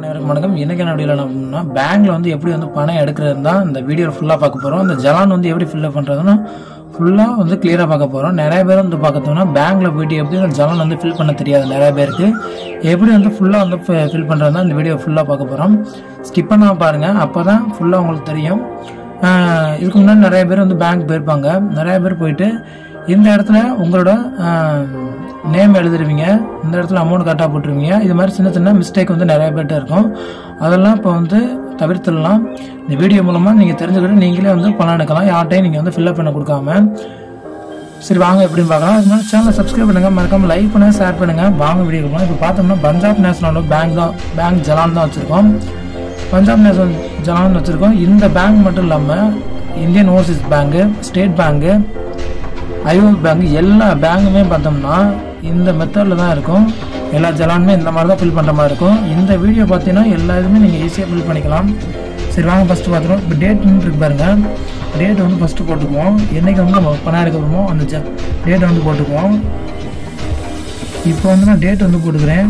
அனைவருக்கும் வணக்கம் இன்னைக்கு என்ன வீடியோவில் அப்படின்னா பேங்க்ல வந்து எப்படி வந்து பணம் எடுக்கிறது தான் இந்த வீடியோ ஃபுல்லாக பார்க்க போகிறோம் இந்த ஜலான் வந்து எப்படி ஃபில்அப் பண்ணுறதுன்னு ஃபுல்லாக வந்து கிளியராக பார்க்க போகிறோம் நிறைய பேர் வந்து பார்க்கறதுனா பேங்க்ல போயிட்டு எப்படி இந்த ஜலான் வந்து ஃபில் பண்ண தெரியாது நிறைய பேருக்கு எப்படி வந்து ஃபுல்லாக வந்து ஃபில் பண்ணுறது தான் இந்த வீடியோ ஃபுல்லாக பார்க்க போகிறோம் ஸ்கிப் பண்ணாம பாருங்கள் அப்போ தான் ஃபுல்லாக உங்களுக்கு தெரியும் ஆஹ் இதுக்கு முன்னாடி நிறைய பேர் வந்து பேங்க் போயிருப்பாங்க நிறைய பேர் போயிட்டு இந்த இடத்துல உங்களோட நேம் எழுதுருவீங்க இந்த இடத்துல அமௌண்ட் கரெக்டாக போட்டுருவீங்க இது மாதிரி சின்ன சின்ன மிஸ்டேக் வந்து நிறைய பேர்ட்ட இருக்கும் அதெல்லாம் இப்போ வந்து தவிர்த்துடலாம் இந்த வீடியோ மூலமாக நீங்கள் தெரிஞ்சுக்கிட்டு நீங்களே வந்து பணம் எடுக்கலாம் யார்ட்டையும் நீங்கள் வந்து ஃபில்அப் பண்ண கொடுக்காம சரி வாங்க எப்படின்னு பார்க்கலாம் அது மாதிரி சேனலை சப்ஸ்கிரைப் பண்ணுங்க மறக்காம லைக் பண்ணுங்க ஷேர் பண்ணுங்க வாங்க வீடியோ போகலாம் இப்போ பார்த்தோம்னா பஞ்சாப் நேஷனலோட பேங்க் தான் பேங்க் ஜலான் தான் வச்சிருக்கோம் பஞ்சாப் நேஷனல் ஜலான் வச்சிருக்கோம் இந்த பேங்க் மட்டும் இல்லாமல் Indian overseas bank state bank IOB bank எல்லா பேங்குமே பார்த்தோம்னா இந்த மெத்தடில் தான் இருக்கும் எல்லா ஜலானுமே இந்த மாதிரி தான் ஃபில் பண்ணுற மாதிரி இருக்கும் இந்த வீடியோ பார்த்தீங்கன்னா எல்லா இதுவுமே நீங்கள் ஈஸியாக ஃபில் பண்ணிக்கலாம் சரி வாங்க ஃபஸ்ட்டு பார்த்துருவோம் இப்போ டேட் இருக்கு பாருங்க டேட் வந்து ஃபஸ்ட்டு போட்டுக்குவோம் என்னைக்கு வந்து நம்ம பணம் எடுக்க போகிறோமோ அந்த ஜ டேட்டை வந்து போட்டுக்குவோம் இப்போ வந்து நான் டேட் வந்து போட்டுக்கிறேன்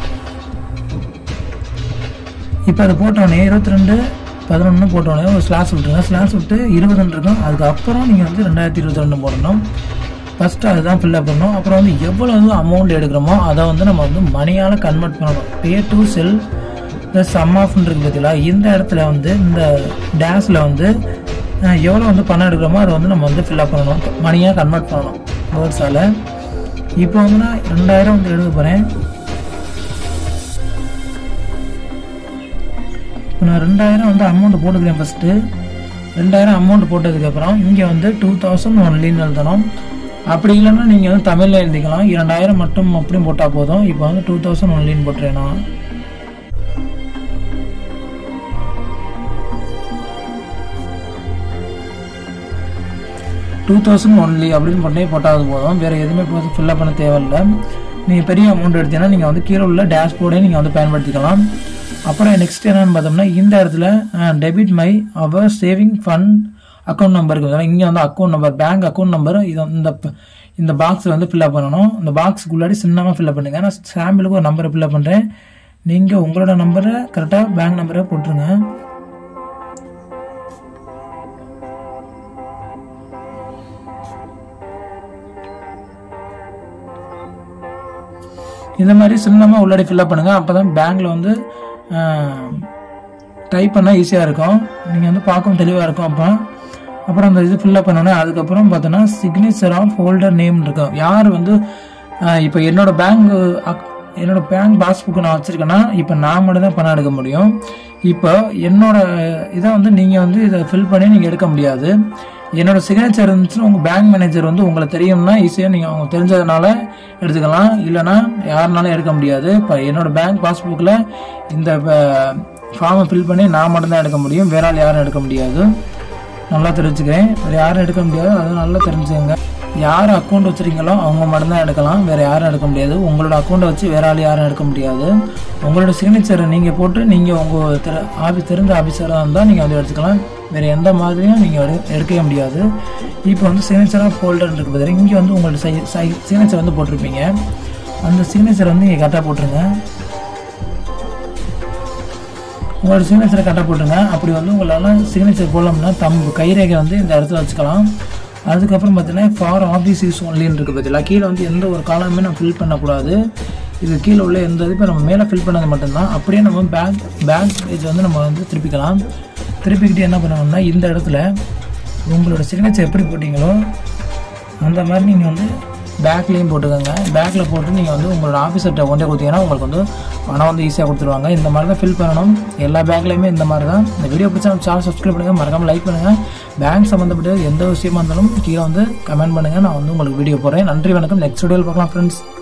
இப்போ அதை போட்டோடனே இருபத்தி ரெண்டு பதினொன்று போட்டோடனே ஒரு ஸ்லாஷ் விட்டுருங்க ஸ்லாஷ் விட்டு இருபதுன்னு இருக்கும் அதுக்கப்புறம் நீங்கள் வந்து ரெண்டாயிரத்தி இருபத்தி ரெண்டு போடணும் ஃபஸ்ட்டு அதுதான் ஃபில்அப் பண்ணணும் அப்புறம் வந்து எவ்வளவு அமௌண்ட் எடுக்கிறோமோ அதை வந்து நம்ம வந்து மணியால் கன்வெர்ட் பண்ணணும் பே டு செல் இந்த சம் ஆஃப்னு இருக்கு பார்த்தீங்களா இந்த இடத்துல வந்து இந்த டேஷில் வந்து அஹ், எவ்வளோ வந்து பணம் எடுக்கிறோமோ அதை வந்து நம்ம வந்து ஃபில்அப் பண்ணணும் மணியாக கன்வெர்ட் பண்ணணும் வேர்ட்ஸால் இப்போ வந்து நான் ரெண்டாயிரம் வந்து எடுக்க போகிறேன் இப்போ நான் ரெண்டாயிரம் வந்து அமௌண்ட் போட்டுக்கிறேன் ஃபஸ்ட்டு ரெண்டாயிரம் அமௌண்ட் போட்டதுக்கப்புறம் இங்கே வந்து டூ தௌசண்ட் ஒன்லின்னு எழுதணும் அப்படி இல்லைன்னா நீங்கள் வந்து தமிழில் எழுதிக்கலாம் இரண்டாயிரம் மட்டும் அப்படியும் போட்டால் போதும் இப்போ வந்து டூ தௌசண்ட் ஒன்லின்னு போட்டுறேன் நான் டூ தௌசண்ட் ஒன்லி அப்படின்னு பண்ணி போட்டால் போதும் வேறு எதுவுமே போது ஃபில்லப் பண்ண தேவையில்லை நீங்கள் பெரிய அமௌண்ட் எடுத்தீங்கன்னா நீங்கள் வந்து கீழே உள்ள டேஷ்போர்டே நீங்கள் வந்து பயன்படுத்திக்கலாம் அப்புறம் நெக்ஸ்ட் என்னன்னு பார்த்தோம்னா இந்த இடத்துல debit my our saving fund account number இருக்குது இங்கே வந்து account number bank account number இது இந்த ப- இந்த பாக்ஸில் வந்து ஃபில்அப் பண்ணணும் இந்த பாக்ஸுக்குள்ளாடி சின்னமாக ஃபில்அப் பண்ணுங்க நான் சாம்பிளுக்கு ஒரு நம்பரை ஃபில்அப் பண்ணுறேன் நீங்கள் உங்களோட நம்பரை கரெக்டாக பேங்க் நம்பரை போட்டுருங்க இந்த மாதிரி சின்னமாக உள்ளாடி ஃபில்அப் பண்ணுங்கள் அப்போ தான் பேங்க்கில் வந்து டைப் பண்ணால் ஈஸியாக இருக்கும் நீங்கள் வந்து பார்க்கவும் தெளிவாக இருக்கும் அப்போ அப்புறம் அந்த இது ஃபில்அப் பண்ணோன்னே அதுக்கப்புறம் பார்த்தோன்னா சிக்னேச்சர் ஆஃப் ஹோல்டர் நேம் இருக்கும் யார் வந்து இப்போ என்னோட பேங்க் என்னோட பேங்க் பாஸ்புக் நான் வச்சுருக்கேன்னா இப்போ நான் மட்டும் தான் பணம் எடுக்க முடியும் இப்போ என்னோட இதை வந்து நீங்கள் வந்து இதை ஃபில் பண்ணி நீங்கள் எடுக்க முடியாது என்னோட சிக்னேச்சர் இருந்துச்சுன்னா உங்கள் பேங்க் மேனேஜர் வந்து உங்களை தெரியும்னா ஈஸியாக நீங்கள் அவங்க தெரிஞ்சதுனால எடுத்துக்கலாம் இல்லைன்னா யாருனாலும் எடுக்க முடியாது இப்போ என்னோட பேங்க் பாஸ்புக்கில் இந்த ஃபார்மை ஃபில் பண்ணி நான் மட்டும்தான் எடுக்க முடியும் வேற ஆள் யாரும் எடுக்க முடியாது நல்லா தெரிஞ்சுக்கிறேன் வேறு யாரும் எடுக்க முடியாது அதை நல்லா தெரிஞ்சுக்கங்க யார் அக்கௌண்ட் வச்சுருக்கீங்களோ அவங்க மட்டும்தான் எடுக்கலாம் வேறு யாரும் எடுக்க முடியாது உங்களோட அக்கௌண்ட்டை வச்சு வேற ஆள் யாரும் எடுக்க முடியாது உங்களோட சிக்னேச்சரை நீங்கள் போட்டு நீங்கள் உங்கள் தெர ஆஃபீஸ் தெரிஞ்ச ஆஃபீஸராக இருந்தால் நீங்கள் வந்து எடுத்துக்கலாம் வேறு எந்த மாதிரியும் நீங்கள் எடு எடுக்கவே முடியாது இப்போ வந்து சிக்னேச்சர் ஆஃப் ஹோல்டர் இருக்கு பதில் இங்கே வந்து உங்களோட சை சை சிக்னேச்சர் வந்து போட்டிருப்பீங்க அந்த சிக்னேச்சர் வந்து நீங்கள் கரெக்டாக போட்டுருங்க உங்களோட சிக்னேச்சரை கரெக்டாக போட்டுருங்க அப்படி வந்து உங்களால் சிக்னேச்சர் போடலாம்னா தம் கைரேகை வந்து இந்த இடத்துல வச்சுக்கலாம் அதுக்கப்புறம் பார்த்தீங்கன்னா ஃபார் ஆஃபீஸ் யூஸ் ஒன்லின்னு இருக்குது பார்த்தீங்களா கீழே வந்து எந்த ஒரு காலமே நம்ம ஃபில் பண்ணக்கூடாது இது கீழே உள்ள எந்த இது இப்போ நம்ம மேலே ஃபில் பண்ணது மட்டும்தான் அப்படியே நம்ம பேங்க் பேங்க் பேஜ் வந்து நம்ம வந்து திருப்பிக்கலாம் திருப்பிக்கிட்டு என்ன பண்ணணும்னா இந்த இடத்துல உங்களோட சிக்னேச்சர் எப்படி போட்டிங்களோ அந்த மாதிரி நீங்கள் வந்து பேக்லேயும் போட்டுக்கோங்க பேக்கில் போட்டு நீங்கள் வந்து உங்களோட ஆஃபீஸர்கிட்ட கொண்டே கொடுத்தீங்கன்னா உங்களுக்கு வந்து பணம் வந்து ஈஸியாக கொடுத்துருவாங்க இந்த மாதிரி தான் ஃபில் பண்ணணும் எல்லா பேங்க்லேயுமே இந்த மாதிரி தான் இந்த வீடியோ பிடிச்சா சேனல் சப்ஸ்கிரைப் பண்ணுங்கள் மறக்காமல் லைக் பண்ணுங்கள் பேங்க் சம்மந்தப்பட்ட எந்த விஷயமா இருந்தாலும் கீழே வந்து கமெண்ட் பண்ணுங்கள் நான் வந்து உங்களுக்கு வீடியோ போடுறேன் நன்றி வணக்கம் நெக்ஸ்ட் வீடியோவில் பார்க்கலாம் ஃப்ரெண்ட்ஸ்